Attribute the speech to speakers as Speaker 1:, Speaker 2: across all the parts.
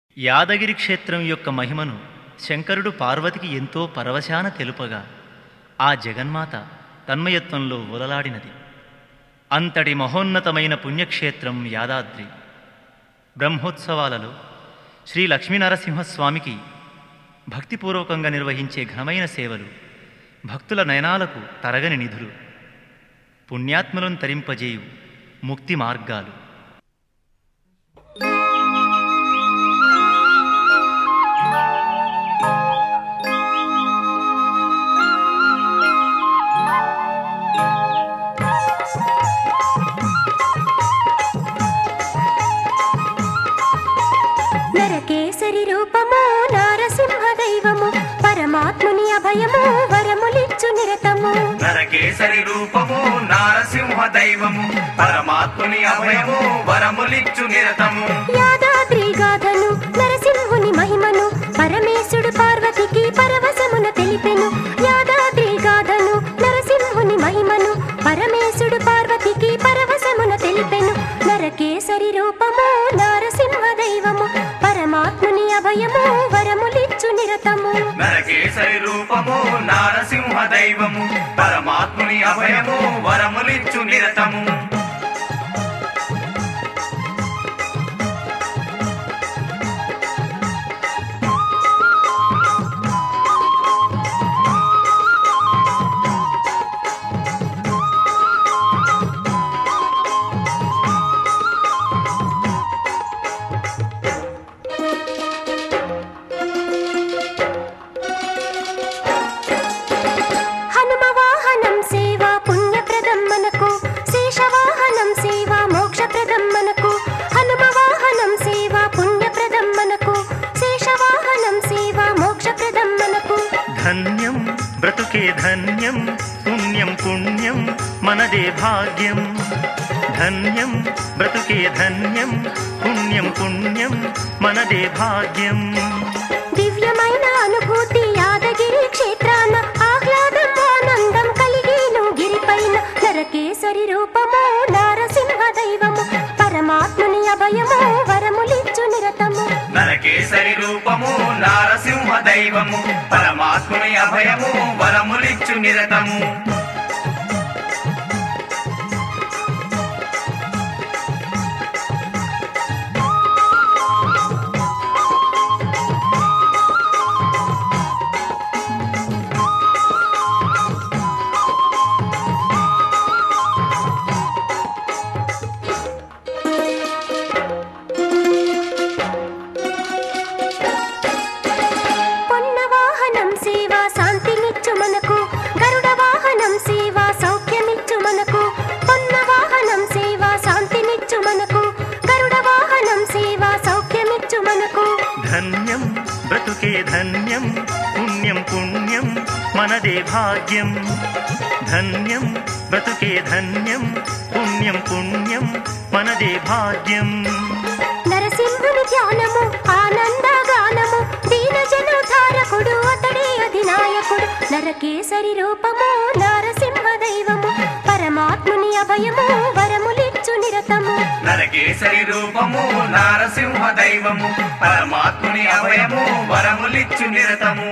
Speaker 1: యాదగిరి క్షేత్రం యొక్క మహిమను శంకరుడు పార్వతికి ఎంతో పరవశాన తెలుపగా ఆ జగన్మాత తన్మయత్వంలో ఉలలాడినది అంతటి మహోన్నతమైన పుణ్యక్షేత్రం యాదాద్రి బ్రహ్మోత్సవాలలో శ్రీ లక్ష్మీనరసింహస్వామికి భక్తిపూర్వకంగా నిర్వహించే ఘనమైన సేవలు భక్తుల నయనాలకు తరగని నిధులు పుణ్యాత్మలను తరింపజేయు ముక్తి మార్గాలు
Speaker 2: నరకేసరి రూపము నారసింహ దైవము పరమాత్ముని అభయము వరములిచ్చు నిరతము
Speaker 3: నరకేసరి రూపము నారసింహ దైవము పరమాత్ముని అభయము వరములిచ్చు నిరతము
Speaker 2: యాదాద్రి గాథను నరసింహుని మహిమను పరమేశుడు పార్వతికి పరవశమున తెలిపెను యాదాద్రి గాథను నరసింహుని మహిమను పరమేశుడు పార్వతికి పరవశమున తెలిపెను నరకేసరి రూపము నారసింహ దైవము పరమాత్ముని అభయము వరములిచ్చు నిరతము
Speaker 3: నరకేసరి రూపము నారసింహ దైవము పరమాత్ముని అభయము వరములిచ్చు నిరతము
Speaker 2: హనుమ వాహనం సేవ పుణ్యప్రదం మనకు శేషవాహనం సేవ మోక్షప్రదం మనకు హనుమ వాహనం సేవ పుణ్యప్రదం మనకు శేషవాహనం సేవ మోక్షప్రదం మనకు
Speaker 1: ధన్యం బ్రతుకే ధన్యం పుణ్యం పుణ్యం మనదే భాగ్యం ధన్యం బ్రతుకే ధన్యం పుణ్యం పుణ్యం మనదే భాగ్యం
Speaker 2: దివ్యమైన అనుభూతి యాదగిరి క్షేత్రాన ఆహ్లాదం ఆనందం కలిగేను గిరిపైన నరకేసరి రూపము నారసింహ దైవము పరమాత్ముని అభయము వరములిచ్చు నిరతము
Speaker 3: నరకేసరి రూపము నారసింహ దైవము పరమాత్ముని అభయము వరములిచ్చు నిరతము
Speaker 2: పొన్న వాహనం సేవ శాంతినిచ్చు మనకు గరుడ వాహనం సేవ సౌఖ్యమిచ్చు మనకు పొన్న వాహనం సేవ శాంతినిచ్చు మనకు గరుడ వాహనం సేవ సౌఖ్యమిచ్చు మనకు
Speaker 1: ధన్యం బ్రతుకే ధన్యం పుణ్యం పుణ్యం మనదే భాగ్యం ధన్యం బ్రతుకే ధన్యం పుణ్యం పుణ్యం మనదే భాగ్యం
Speaker 2: నరసింహుని ధ్యానము ఆనంద గానము దీన జనోధారకుడు అతడే అధినాయకుడు నరకేసరి రూపము నారసింహ దైవము పరమాత్ముని అభయము వరములిచ్చు నిరతము
Speaker 3: నరకేసరి రూపము నారసింహ దైవము పరమాత్ముని అభయము వరములిచ్చు నిరతము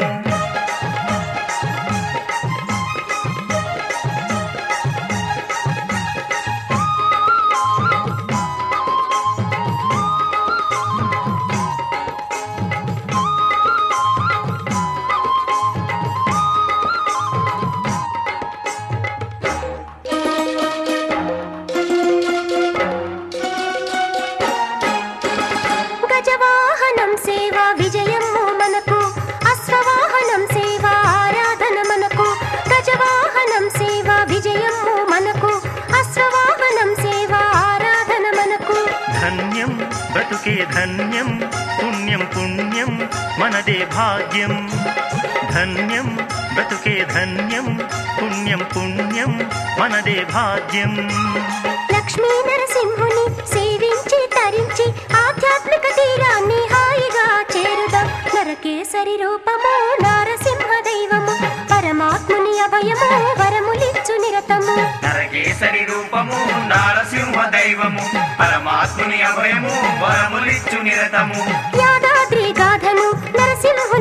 Speaker 2: గజవాహనం సేవ విజయము మనకు అశ్వవాహనం సేవ ఆరాధన మనకు గజవాహనం సేవ విజయము మనకు అశ్వవాహనం సేవ ఆరాధన మనకు
Speaker 1: ధన్యం బ్రతుకే ధన్యం పుణ్యం పుణ్యం మనదే భాగ్యం ధన్యం బ్రతుకే ధన్యం పుణ్యం పుణ్యం మనదే భాగ్యం
Speaker 2: లక్ష్మీ నరసింహుని సేవించి తరించి ఆధ్యాత్మిక తీరాన్ని హాయిగా చేరుదాం నరకేసరి రూపము నారసింహ దైవము పరమాత్ముని అభయము వరములిచ్చు నిరతము
Speaker 3: నరకేసరి రూపము నారసింహ దైవము పరమాత్ముని అభయము వరములిచ్చు నిరతము
Speaker 2: యాదాద్రి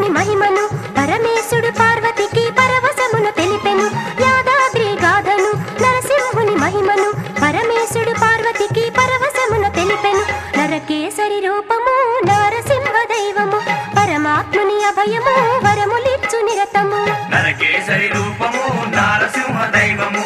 Speaker 2: నరసింహుని మహిమను పరమేశుడు పార్వతికి పరవశమును తెలిపెను యాదాద్రి గాథను నరసింహుని మహిమను పరమేశుడు పార్వతికి పరవశమును తెలిపెను నరకేసరి రూపము నరసింహ దైవము పరమాత్ముని అభయము వరములిచ్చు నిరతము
Speaker 3: నరకేసరి రూపము నారసింహ దైవము